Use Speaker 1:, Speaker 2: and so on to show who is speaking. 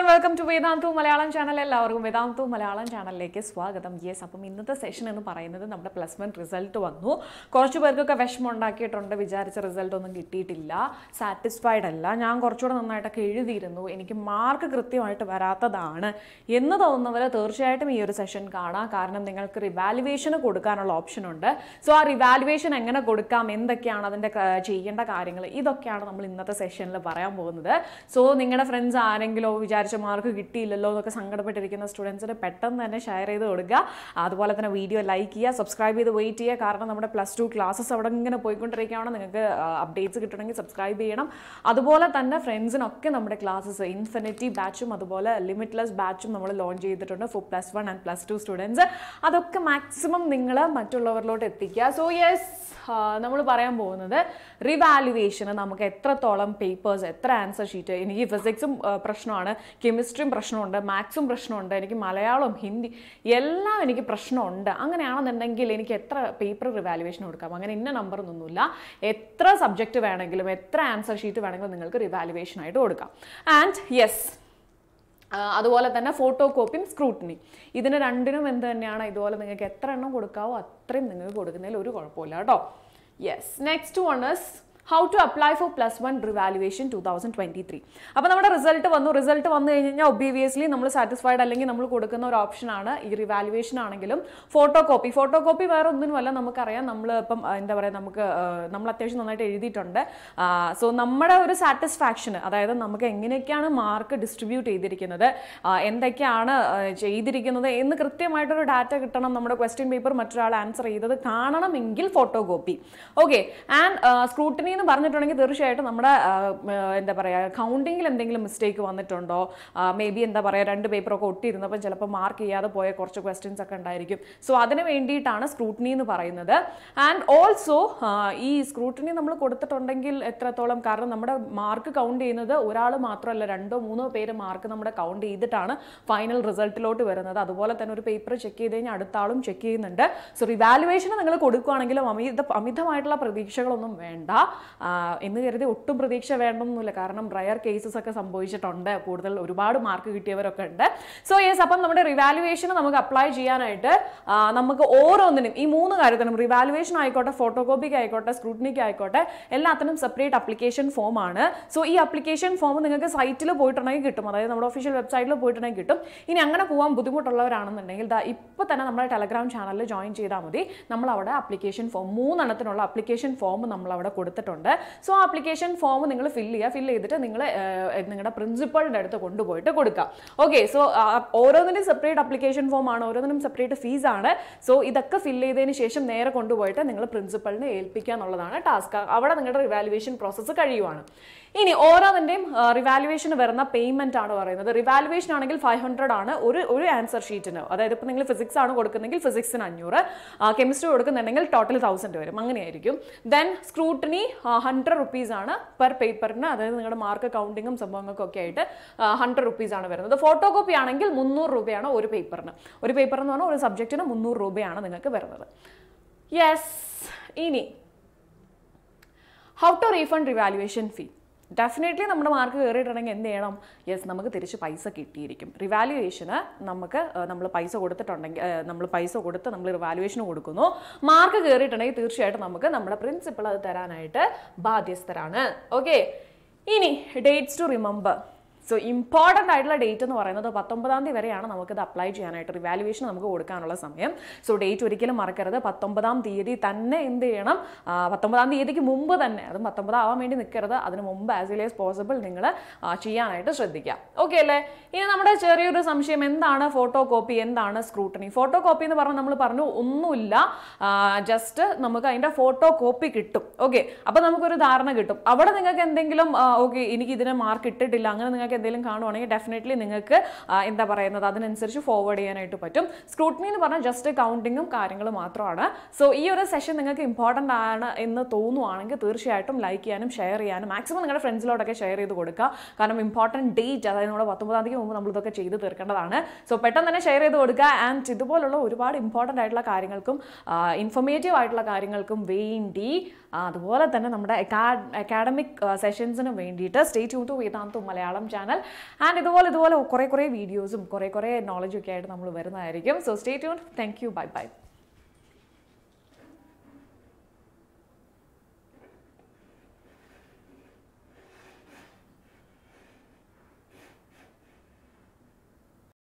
Speaker 1: and welcome to Vedantu Malayalam channel എല്ലാവർക്കും വേദാന്തു മലയാളം ചാനലിലേക്ക് സ്വാഗതം യെസ് അപ്പം ഇന്നത്തെ സെഷൻ എന്ന് പറയുന്നത് നമ്മുടെ പ്ലസ് വൺ റിസൾട്ട് വന്നു കുറച്ച് പേർക്കൊക്കെ വിഷമം ഉണ്ടാക്കിയിട്ടുണ്ട് വിചാരിച്ച റിസൾട്ട് ഒന്നും കിട്ടിയിട്ടില്ല സാറ്റിസ്ഫൈഡ് അല്ല ഞാൻ കുറച്ചുകൂടെ നന്നായിട്ടൊക്കെ എഴുതിയിരുന്നു എനിക്ക് മാർക്ക് കൃത്യമായിട്ട് വരാത്തതാണ് എന്ന് തോന്നുന്നവർ തീർച്ചയായിട്ടും ഈ ഒരു സെഷൻ കാണാം കാരണം നിങ്ങൾക്ക് റിവാലുവേഷന് കൊടുക്കാനുള്ള ഓപ്ഷൻ ഉണ്ട് സോ ആ റിവാലുവേഷൻ എങ്ങനെ കൊടുക്കാം എന്തൊക്കെയാണ് അതിൻ്റെ ക- ചെയ്യേണ്ട കാര്യങ്ങൾ ഇതൊക്കെയാണ് നമ്മൾ ഇന്നത്തെ സെഷനിൽ പറയാൻ പോകുന്നത് സോ നിങ്ങളുടെ ഫ്രണ്ട്സ് ആരെങ്കിലോ വിചാരിച്ച മാർക്ക് കിട്ടിയില്ലല്ലോ എന്നൊക്കെ സങ്കടപ്പെട്ടിരിക്കുന്ന സ്റ്റുഡൻസിന് പെട്ടെന്ന് തന്നെ ഷെയർ ചെയ്ത് കൊടുക്കുക അതുപോലെ തന്നെ വീഡിയോ ലൈക്ക് ചെയ്യുക സബ്സ്ക്രൈബ് ചെയ്ത് വെയിറ്റ് ചെയ്യുക കാരണം നമ്മുടെ പ്ലസ് ടു ക്ലാസ്സസ് അവിടെ ഇങ്ങനെ പോയിക്കൊണ്ടിരിക്കുകയാണ് നിങ്ങൾക്ക് അപ്ഡേറ്റ്സ് കിട്ടണമെങ്കിൽ സബ്സ്ക്രൈബ് ചെയ്യണം അതുപോലെ തന്നെ ഫ്രണ്ട്സിനൊക്കെ നമ്മുടെ ക്ലാസ്സസ് ഇൻഫിനിറ്റി ബാച്ചും അതുപോലെ ലിമിറ്റ്ലെസ് ബാച്ചും നമ്മൾ ലോഞ്ച് ചെയ്തിട്ടുണ്ട് for plus one and plus two students അതൊക്കെ മാക്സിമം നിങ്ങൾ മറ്റുള്ളവരിലോട്ട് എത്തിക്കുക സോ യെസ് നമ്മൾ പറയാൻ പോകുന്നത് റിവാലുവേഷന് നമുക്ക് എത്രത്തോളം പേപ്പേഴ്സ് എത്ര ആൻസർ ഷീറ്റ് എനിക്ക് ഫിസിക്സും പ്രശ്നമാണ് കെമിസ്ട്രിയും പ്രശ്നമുണ്ട് മാത്സും പ്രശ്നമുണ്ട് എനിക്ക് മലയാളം ഹിന്ദി എല്ലാം എനിക്ക് പ്രശ്നമുണ്ട് അങ്ങനെയാണെന്നുണ്ടെങ്കിൽ എനിക്ക് എത്ര പേപ്പർ റിവാലുവേഷൻ കൊടുക്കാം അങ്ങനെ ഇന്ന നമ്പർ ഒന്നുമില്ല എത്ര സബ്ജക്റ്റ് വേണമെങ്കിലും എത്ര ആൻസർ ഷീറ്റ് വേണമെങ്കിലും നിങ്ങൾക്ക് റിവാലുവേഷൻ ആയിട്ട് കൊടുക്കാം ആൻഡ് യെസ് അതുപോലെ തന്നെ ഫോട്ടോ കോപ്പിയും സ്ക്രൂട്ടിനി ഇതിന് രണ്ടിനും എന്ത് തന്നെയാണ് ഇതുപോലെ നിങ്ങൾക്ക് എത്ര എണ്ണം കൊടുക്കാവോ അത്രയും നിങ്ങൾക്ക് കൊടുക്കുന്നതിൽ ഒരു കുഴപ്പമില്ല കേട്ടോ yes next one is how to apply for plus one revaluation two thousand twenty three അപ്പോൾ നമ്മുടെ റിസൾട്ട് വന്നു റിസൾട്ട് വന്നു കഴിഞ്ഞ് കഴിഞ്ഞാൽ ഒബ്വിയസ്ലി നമ്മൾ സാറ്റിസ്ഫൈഡ് അല്ലെങ്കിൽ നമ്മൾ കൊടുക്കുന്ന ഒരു ഓപ്ഷനാണ് ഈ റിവാലുവേഷൻ ആണെങ്കിലും ഫോട്ടോ കോപ്പി ഫോട്ടോ കോപ്പി വേറെ ഒന്നിനുമല്ല നമുക്കറിയാം നമ്മൾ ഇപ്പം ആ, എന്താ പറയുക നമുക്ക് ആ, നമ്മൾ അത്യാവശ്യം നന്നായിട്ട് എഴുതിയിട്ടുണ്ട് സോ നമ്മുടെ ഒരു സാറ്റിസ്ഫാക്ഷന് അതായത് നമുക്ക് എങ്ങനെയൊക്കെയാണ് മാർക്ക് ഡിസ്ട്രിബ്യൂട്ട് ചെയ്തിരിക്കുന്നത് ആ, എന്തൊക്കെയാണ് ആ, ചെയ്തിരിക്കുന്നത് എന്ന് കൃത്യമായിട്ടൊരു ഡാറ്റ കിട്ടണം നമ്മുടെ ക്വസ്റ്റ്യൻ പേപ്പർ മറ്റൊരാൾ ആൻസർ ചെയ്തത് കാണണമെങ്കിൽ photo copy okay and scrutiny എന്ന് പറഞ്ഞിട്ടുണ്ടെങ്കിൽ തീർച്ചയായിട്ടും നമ്മുടെ ആ, ആ, എന്താ പറയുക കൗണ്ടിങ്ങിൽ എന്തെങ്കിലും മിസ്റ്റേക്ക് വന്നിട്ടുണ്ടോ മേ ബി എന്താ പറയുക രണ്ട് പേപ്പറൊക്കെ ഒട്ടിയിരുന്നപ്പോൾ ചിലപ്പോൾ മാർക്ക് ചെയ്യാതെ പോയ കുറച്ച് ക്വസ്റ്റ്യൻസ് ഒക്കെ ഉണ്ടായിരിക്കും സോ അതിന് വേണ്ടിയിട്ടാണ് സ്ക്രൂട്ടിനി എന്ന് പറയുന്നത് ആൻഡ് ഓൾസോ ഈ സ്ക്രൂട്ടിനി നമ്മൾ കൊടുത്തിട്ടുണ്ടെങ്കിൽ എത്രത്തോളം കാരണം നമ്മുടെ മാർക്ക് കൗണ്ട് ചെയ്യുന്നത് ഒരാൾ മാത്രമല്ല രണ്ടോ മൂന്നോ പേര് മാർക്ക് നമ്മുടെ കൗണ്ട് ചെയ്തിട്ടാണ് ഫൈനൽ റിസൾട്ടിലോട്ട് വരുന്നത് അതുപോലെ തന്നെ ഒരു പേപ്പർ ചെക്ക് ചെയ്ത് കഴിഞ്ഞാൽ അടുത്ത ആളും ചെക്ക് ചെയ്യുന്നുണ്ട് സോ റിവാലുവേഷൻ നിങ്ങൾ കൊടുക്കുകയാണെങ്കിലും അമിത അമിതമായിട്ടുള്ള പ്രതീക്ഷകളൊന്നും വേണ്ട ആ, എന്ന് കരുതി ഒട്ടും പ്രതീക്ഷ വേണ്ടൊന്നുമില്ല കാരണം റയർ കേസസ് ഒക്കെ സംഭവിച്ചിട്ടുണ്ട് കൂടുതൽ ഒരുപാട് മാർക്ക് കിട്ടിയവരൊക്കെ ഉണ്ട് സോ യെസ് അപ്പം നമ്മുടെ റിവാലുവേഷന് നമുക്ക് അപ്ലൈ ചെയ്യാനായിട്ട് ആ, നമുക്ക് ഓരോന്നിനും ഈ മൂന്ന് കാര്യത്തിനും റിവാലുവേഷൻ ആയിക്കോട്ടെ ഫോട്ടോ കോപ്പിക്ക് ആയിക്കോട്ടെ സ്ക്രൂട്ടിനിക്ക് ആയിക്കോട്ടെ എല്ലാത്തിനും സെപ്പറേറ്റ് അപ്ലിക്കേഷൻ ഫോം ആണ് സോ ഈ അപ്ലിക്കേഷൻ ഫോം നിങ്ങൾക്ക് സൈറ്റിൽ പോയിട്ടുണ്ടെങ്കിൽ കിട്ടും അതായത് നമ്മുടെ ഒഫീഷ്യൽ വെബ്സൈറ്റിൽ പോയിട്ടുണ്ടെങ്കിൽ കിട്ടും ഇനി അങ്ങനെ പോകാൻ ബുദ്ധിമുട്ടുള്ളവരാണെന്നുണ്ടെങ്കിൽ ദാ ഇപ്പോൾ തന്നെ നമ്മുടെ ടെലഗ്രാം ചാനലിൽ ജോയിൻ ചെയ്താൽ മതി നമ്മൾ അവിടെ അപ്ലിക്കേഷൻ ഫോം മൂന്നെണ്ണത്തിനുള്ള അപ്ലിക്കേഷൻ ഫോം നമ്മൾ അവിടെ കൊടുത്തിട്ടുണ്ട് സോ ആ അപ്ലിക്കേഷൻ ഫോം നിങ്ങൾ ഫില്ല് ചെയ്യുക ഫില്ല് ചെയ്തിട്ട് നിങ്ങൾ നിങ്ങളുടെ പ്രിൻസിപ്പളിൻ്റെ അടുത്ത് കൊണ്ടുപോയിട്ട് കൊടുക്കുക ഓക്കെ സോ ഓരോന്നിനും സെപ്പറേറ്റ് അപ്ലിക്കേഷൻ ഫോം ആണ് ഓരോന്നിനും സെപ്പറേറ്റ് ഫീസ് ആണ് സോ ഇതൊക്കെ ഫില്ല് ചെയ്തതിന് ശേഷം നേരെ കൊണ്ടുപോയിട്ട് നിങ്ങൾ പ്രിൻസിപ്പളിനെ ഏൽപ്പിക്കുക എന്നുള്ളതാണ് ടാസ്ക് അവിടെ നിങ്ങളുടെ റിവാലുവേഷൻ പ്രോസസ്സ് കഴിയുവാണ് ഇനി ഓരോന്നിൻ്റെയും റിവാലുവേഷന് വരുന്ന പേയ്മെന്റ് ആണ് പറയുന്നത് റിവാലുവേഷൻ ആണെങ്കിൽ ഫൈവ് ഹൺഡ്രഡ് ആണ് ഒരു ഒരു ആൻസർ ഷീറ്റിന് അതായത് ഇപ്പോൾ നിങ്ങൾ ഫിസിക്സ് ആണ് കൊടുക്കുന്നെങ്കിൽ ഫിസിക്സിന് അഞ്ഞൂറ് കെമിസ്ട്രി കൊടുക്കുന്നുണ്ടെങ്കിൽ ടോട്ടൽ തൗസൻഡ് വരും അങ്ങനെയായിരിക്കും ദെൻ സ്ക്രൂട്ടിനി ഹൺഡ്രഡ് റുപ്പീസ് ആണ് പെർ പേപ്പറിന് അതായത് നിങ്ങളുടെ മാർക്ക് കൗണ്ടിങ്ങും സംഭവങ്ങൾക്കും ഒക്കെ ആയിട്ട് ഹൺഡ്രഡ് റുപ്പീസ് ആണ് വരുന്നത് ഫോട്ടോ കോപ്പി ആണെങ്കിൽ മുന്നൂറ് രൂപയാണ് ഒരു പേപ്പറിന് ഒരു പേപ്പർ എന്ന് പറഞ്ഞാൽ ഒരു സബ്ജക്റ്റിന് മുന്നൂറ് രൂപയാണ് നിങ്ങൾക്ക് വരുന്നത് യെസ് ഇനി how to refund revaluation fee definitely നമ്മുടെ മാർക്ക് കയറിയിട്ടുണ്ടെങ്കിൽ എന്ത് ചെയ്യണം യെസ് നമുക്ക് തിരിച്ച് പൈസ കിട്ടിയിരിക്കും റിവാലുവേഷന് നമുക്ക് നമ്മൾ പൈസ കൊടുത്തിട്ടുണ്ടെങ്കിൽ നമ്മൾ പൈസ കൊടുത്ത് നമ്മൾ റിവാലുവേഷന് കൊടുക്കുന്നു മാർക്ക് കയറിയിട്ടുണ്ടെങ്കിൽ തീർച്ചയായിട്ടും നമുക്ക് നമ്മുടെ പ്രിൻസിപ്പൾ അത് തരാനായിട്ട് ബാധ്യസ്ഥരാണ് ഓക്കെ ഇനി dates to remember so important ആയിട്ടുള്ള ഡേറ്റ് എന്ന് പറയുന്നത് പത്തൊമ്പതാം തീയതി വരെയാണ് നമുക്കിത് അപ്ലൈ ചെയ്യാനായിട്ട് റിവാലുവേഷൻ നമുക്ക് കൊടുക്കാനുള്ള സമയം സോ ഡേറ്റ് ഒരിക്കലും മറക്കരുത് പത്തൊമ്പതാം തീയതി തന്നെ എന്ത് ചെയ്യണം ആ, പത്തൊമ്പതാം തീയതിക്ക് മുമ്പ് തന്നെ അതും പത്തൊമ്പതാവാൻ വേണ്ടി നിൽക്കരുത് അതിന് മുമ്പ് ആസ് വെൽ ആസ് പോസിബിൾ നിങ്ങൾ ചെയ്യാനായിട്ട് ശ്രദ്ധിക്കുക ഓക്കെ അല്ലേ ഇനി നമ്മുടെ ചെറിയൊരു സംശയം എന്താണ് ഫോട്ടോ കോപ്പി എന്താണ് സ്ക്രൂട്ടണി ഫോട്ടോ കോപ്പി എന്ന് പറഞ്ഞാൽ നമ്മൾ പറഞ്ഞു ഒന്നുമില്ല ജസ്റ്റ് നമുക്ക് അതിൻ്റെ ഫോട്ടോ കോപ്പി കിട്ടും ഓക്കെ അപ്പോൾ നമുക്കൊരു ധാരണ കിട്ടും അവിടെ നിങ്ങൾക്ക് എന്തെങ്കിലും ഓക്കെ എനിക്ക് ഇതിന് മാർക്ക് ഇട്ടിട്ടില്ല അങ്ങനെ നിങ്ങൾക്ക് എന്തെങ്കിലും കാണുവാണെങ്കിൽ ഡെഫിനറ്റ്ലി നിങ്ങൾക്ക് ആ, എന്താ പറയുന്നത് അതിനനുസരിച്ച് ഫോർവേഡ് ചെയ്യാനായിട്ട് പറ്റും സ്ക്രൂട്ടിനി എന്ന് പറഞ്ഞാൽ ജസ്റ്റ് കൗണ്ടിങ്ങും കാര്യങ്ങളും മാത്രമാണ് സോ ഈ ഒരു സെഷൻ നിങ്ങൾക്ക് ഇമ്പോർട്ടൻ്റ് ആണ് എന്ന് തോന്നുവാണെങ്കിൽ തീർച്ചയായിട്ടും ലൈക്ക് ചെയ്യാനും ഷെയർ ചെയ്യാനും മാക്സിമം നിങ്ങളുടെ ഫ്രണ്ട്സിലോട്ടൊക്കെ ഷെയർ ചെയ്ത് കൊടുക്കുക കാരണം ഇമ്പോർട്ടൻറ്റ് ഡേറ്റ് അതായത് നമ്മുടെ പത്തൊമ്പതാം തീയതി മുമ്പ് നമ്മൾ ഇതൊക്കെ ചെയ്ത് തീർക്കേണ്ടതാണ് സോ പെട്ടെന്ന് തന്നെ ഷെയർ ചെയ്ത് കൊടുക്കുക ആൻഡ് ഇതുപോലുള്ള ഒരുപാട് ഇമ്പോർട്ടൻ്റ് ആയിട്ടുള്ള കാര്യങ്ങൾക്കും ഇൻഫർമേറ്റീവ് ആയിട്ടുള്ള കാര്യങ്ങൾക്കും വേണ്ടി അതുപോലെ തന്നെ നമ്മുടെ അക്കാഡമിക് സെഷൻസിന് വേണ്ടിയിട്ട് stay tune to Vedantu Malayalam channel and ഇതുപോലെ ഇതുപോലെ കുറേ കുറേ വീഡിയോസും കുറേ കുറേ നോളജും ഒക്കെ ആയിട്ട് നമ്മൾ വരുന്നതായിരിക്കും so stay tune thank you bye by